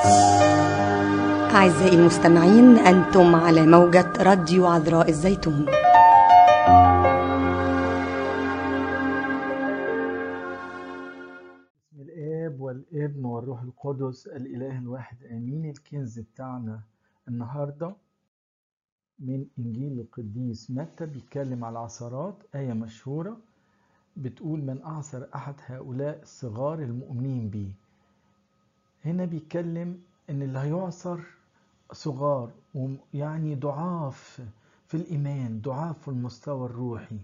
أعزائي المستمعين أنتم على موجة راديو عذراء الزيتون بسم الآب والابن والروح القدس الإله الواحد آمين الكنز بتاعنا النهاردة من إنجيل القديس متى بيتكلم على العثرات آية مشهورة بتقول من أعثر أحد هؤلاء الصغار المؤمنين بيه هنا بيتكلم إن اللي هيعثر صغار يعني ضعاف في الإيمان ضعاف في المستوى الروحي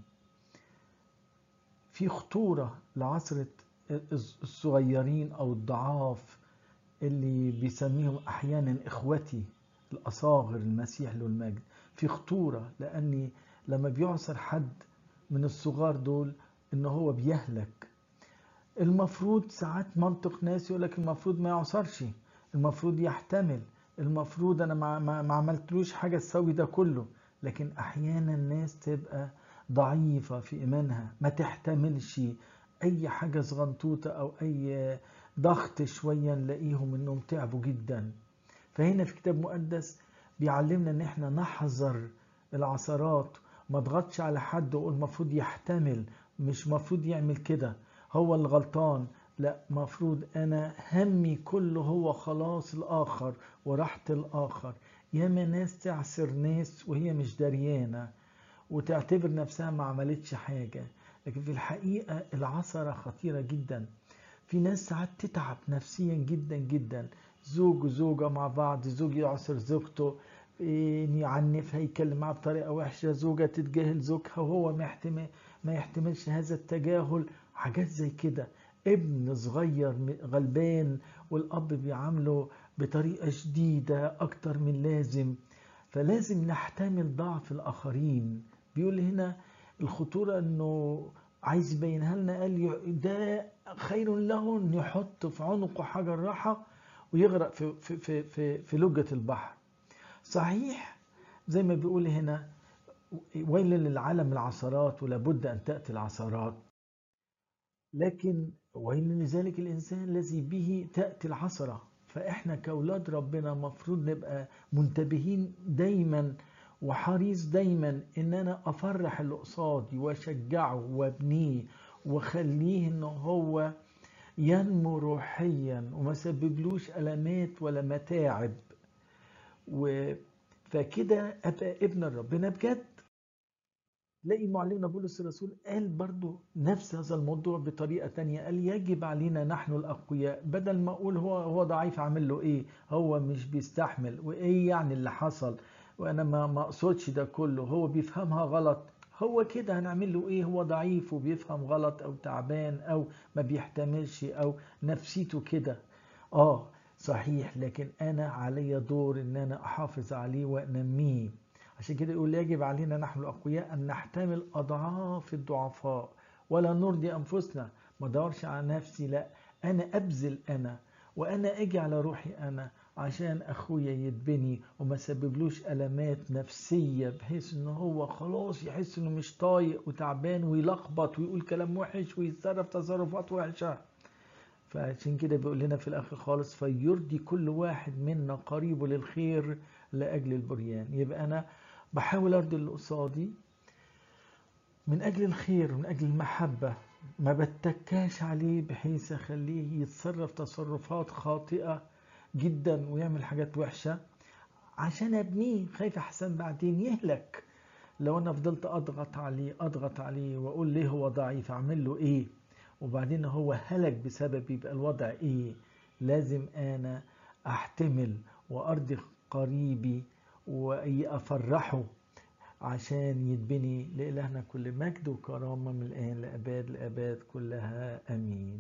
في خطورة لعثرة الصغيرين أو الضعاف اللي بيسميهم أحيانا إخوتي الأصاغر المسيح له المجد في خطورة لأني لما بيعثر حد من الصغار دول إن هو بيهلك المفروض ساعات منطق ناس يقول لك المفروض ما يعصرش المفروض يحتمل المفروض انا ما, ما, ما عملتلوش حاجه تسوي ده كله لكن احيانا الناس تبقى ضعيفه في ايمانها ما تحتملش اي حاجه صغنطوطه او اي ضغط شويه نلاقيهم انهم تعبوا جدا فهنا في كتاب مقدس بيعلمنا ان احنا نحذر العثرات ما تضغطش على حد وقول المفروض يحتمل مش مفروض يعمل كده هو الغلطان لا مفروض انا همي كله هو خلاص الاخر وراحة الاخر ياما ناس تعسر ناس وهي مش دريانة وتعتبر نفسها ما عملتش حاجة لكن في الحقيقة العثرة خطيرة جدا في ناس ساعات تتعب نفسيا جدا جدا زوج وزوجة مع بعض زوج يعصر زوجته يعنفها يتكلم معاها بطريقة وحشة زوجة تتجاهل زوجها وهو ما يحتمل ما يحتملش هذا التجاهل حاجات زي كده ابن صغير غلبان والاب بيعامله بطريقه شديده اكتر من لازم فلازم نحتمل ضعف الاخرين بيقول هنا الخطوره انه عايز يبينها لنا قال ده خير له ان يحط في عنقه حجر راحه ويغرق في في في في, في لجه البحر صحيح زي ما بيقول هنا ويل للعالم العثرات ولابد ان تاتي العثرات لكن ويل لذلك الإنسان الذي به تأتي العثرة فإحنا كأولاد ربنا مفروض نبقى منتبهين دايما وحريص دايما إن أنا أفرح اللي قصادي وأشجعه وأبنيه وأخليه إن هو ينمو روحيا وما سببلوش ألمات ولا متاعب و فكده أبقى ابن ربنا بجد لاقي معلمنا بولس الرسول قال برضو نفس هذا الموضوع بطريقة تانية قال يجب علينا نحن الأقوياء بدل ما أقول هو هو ضعيف عامل له إيه هو مش بيستحمل وإيه يعني اللي حصل وأنا ما ما أقصدش ده كله هو بيفهمها غلط هو كده هنعمل له إيه هو ضعيف وبيفهم غلط أو تعبان أو ما بيحتملش أو نفسيته كده آه صحيح لكن أنا علي دور إن أنا أحافظ عليه وأنميه عشان كده يقول يجب علينا نحن الأقوياء أن نحتمل أضعاف الضعفاء ولا نرضي أنفسنا ما دورش على نفسي لا أنا أبذل أنا وأنا أجي على روحي أنا عشان أخويا يتبني وما سببلوش ألمات نفسية بحيث إن هو خلاص يحس إنه مش طايق وتعبان ويلخبط ويقول كلام وحش ويتصرف تصرفات وحشة فعشان كده بيقول لنا في الآخر خالص فيرضي كل واحد منا قريبه للخير لأجل البريان يبقى أنا بحاول ارضي اللي قصادي من اجل الخير من اجل المحبه ما بتكاش عليه بحيث اخليه يتصرف تصرفات خاطئه جدا ويعمل حاجات وحشه عشان ابنيه خايف احسن بعدين يهلك لو انا فضلت اضغط عليه اضغط عليه واقول ليه هو ضعيف اعمل له ايه وبعدين هو هلك بسبب يبقى الوضع ايه لازم انا احتمل وارضي قريبي وأفرحه عشان يتبني لإلهنا كل مجد وكرامة من الآن لأباد لأباد كلها أمين